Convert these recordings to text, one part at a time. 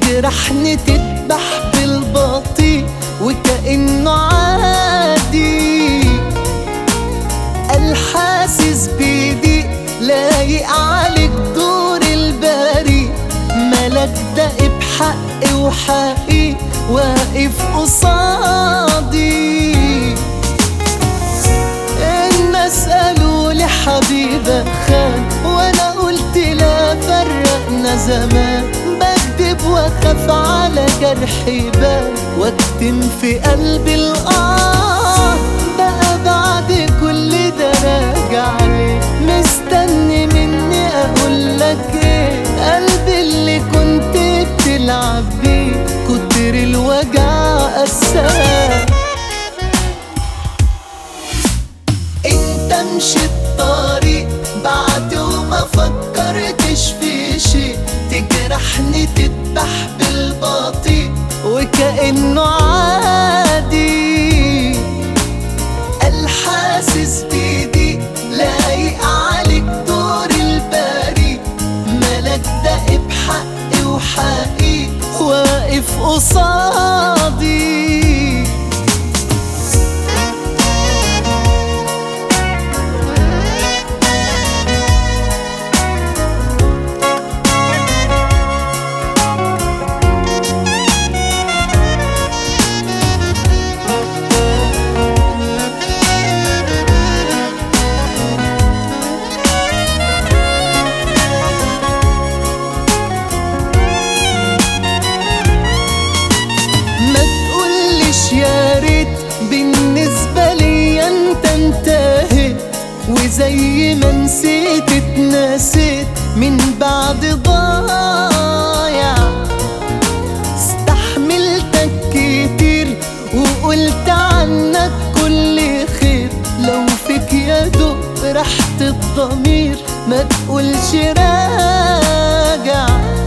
تجرحني تذبح بالبطيء وكأنه عادي الحاسس بيدي لايق عليك دور البريء ملك دق بحقي وحقي واقف قصادي الناس قالوا لي حبيبك خان وانا قلت لا فرقنا زمان بكدب واخاف على جرحي بان واكتم في قلبي الاه بقى بعد كل ده راجع ليه مستني مني اقول لك ايه قلبي اللي كنت بتلعب بيه كتر الوجع قساه انت مشيت طريق بعد وما فكرتش في شيء تجرحني تذبح بالبطيء وكأنه عادي الحاسس بيدي لايق عليك دور البريء ملك دق بحقي وحقي واقف قصادي ما تقولش يا ريت بالنسبة لي انت انتهيت وزي ما نسيت اتنسيت من بعد ضايع استحملتك كتير وقلت عنك كل خير لو فيك يا دوب ريحة الضمير ما تقولش راجع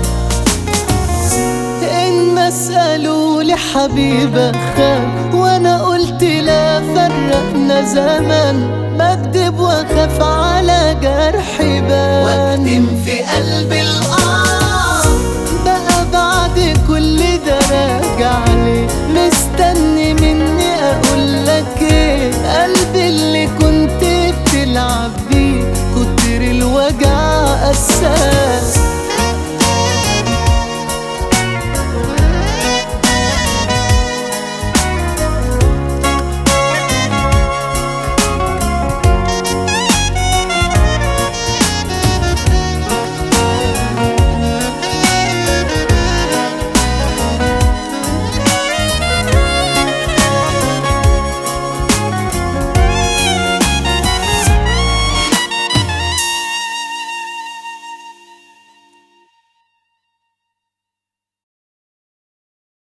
الناس قالوا لي حبيبك خان وانا قلت لا فرقنا زمان بكدب واخاف على جرحي بان واكتم في قلبي الآه بقى بعد كل ده راجع ليه مستني مني اقول لك ايه قلبي اللي كنت بتلعب بيه كتر الوجع قساه